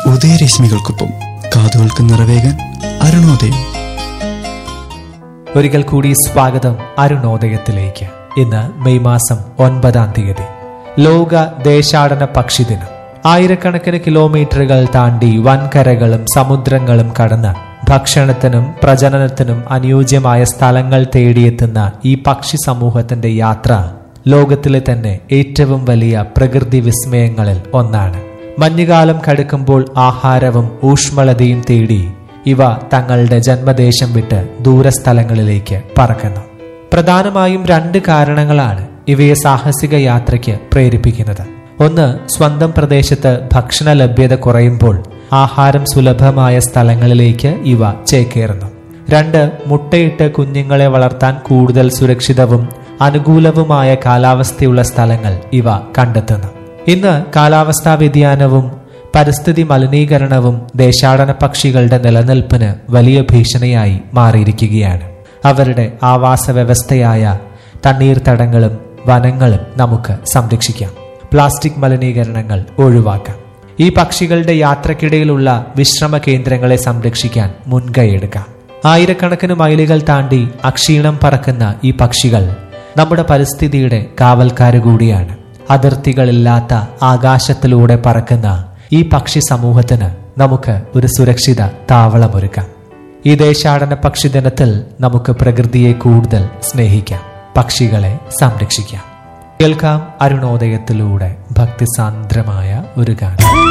ഉദയരശ്മികൾക്കൊപ്പം കാതുകൾക്ക് നിറവേകാൻ അരുണോദയം ഒരിക്കൽ കൂടി സ്വാഗതം അരുണോദയത്തിലേക്ക് ഇന്ന് മെയ് മാസം ഒൻപതാം തീയതി ലോക ദേശാടന പക്ഷി ദിനം ആയിരക്കണക്കിന് കിലോമീറ്ററുകൾ താണ്ടി വൻകരകളും സമുദ്രങ്ങളും കടന്ന് ഭക്ഷണത്തിനും പ്രജനനത്തിനും അനുയോജ്യമായ സ്ഥലങ്ങൾ തേടിയെത്തുന്ന ഈ പക്ഷി സമൂഹത്തിന്റെ യാത്ര ലോകത്തിലെ തന്നെ ഏറ്റവും വലിയ പ്രകൃതി വിസ്മയങ്ങളിൽ ഒന്നാണ് മഞ്ഞുകാലം കടുക്കുമ്പോൾ ആഹാരവും ഊഷ്മളതയും തേടി ഇവ തങ്ങളുടെ ജന്മദേശം വിട്ട് ദൂരസ്ഥലങ്ങളിലേക്ക് പറക്കുന്നു പ്രധാനമായും രണ്ട് കാരണങ്ങളാണ് ഇവയെ സാഹസിക യാത്രയ്ക്ക് പ്രേരിപ്പിക്കുന്നത് ഒന്ന് സ്വന്തം പ്രദേശത്ത് ഭക്ഷണ ലഭ്യത കുറയുമ്പോൾ ആഹാരം സുലഭമായ സ്ഥലങ്ങളിലേക്ക് ഇവ ചേക്കേറുന്നു രണ്ട് മുട്ടയിട്ട് കുഞ്ഞുങ്ങളെ വളർത്താൻ കൂടുതൽ സുരക്ഷിതവും അനുകൂലവുമായ കാലാവസ്ഥയുള്ള സ്ഥലങ്ങൾ ഇവ കണ്ടെത്തുന്നു ഇന്ന് കാലാവസ്ഥാ വ്യതിയാനവും പരിസ്ഥിതി മലിനീകരണവും ദേശാടന പക്ഷികളുടെ നിലനിൽപ്പിന് വലിയ ഭീഷണിയായി മാറിയിരിക്കുകയാണ് അവരുടെ ആവാസ വ്യവസ്ഥയായ തണ്ണീർത്തടങ്ങളും വനങ്ങളും നമുക്ക് സംരക്ഷിക്കാം പ്ലാസ്റ്റിക് മലിനീകരണങ്ങൾ ഒഴിവാക്കാം ഈ പക്ഷികളുടെ യാത്രക്കിടയിലുള്ള വിശ്രമ കേന്ദ്രങ്ങളെ സംരക്ഷിക്കാൻ മുൻകൈയെടുക്കാം ആയിരക്കണക്കിന് മൈലുകൾ താണ്ടി അക്ഷീണം പറക്കുന്ന ഈ പക്ഷികൾ നമ്മുടെ പരിസ്ഥിതിയുടെ കാവൽക്കാര് കൂടിയാണ് അതിർത്തികളില്ലാത്ത ആകാശത്തിലൂടെ പറക്കുന്ന ഈ പക്ഷി സമൂഹത്തിന് നമുക്ക് ഒരു സുരക്ഷിത താവളമൊരുക്കാം ഈ ദേശാടന പക്ഷി ദിനത്തിൽ നമുക്ക് പ്രകൃതിയെ കൂടുതൽ സ്നേഹിക്കാം പക്ഷികളെ സംരക്ഷിക്കാം കേൾക്കാം അരുണോദയത്തിലൂടെ ഭക്തിസാന്ദ്രമായ ഒരു ഗാനം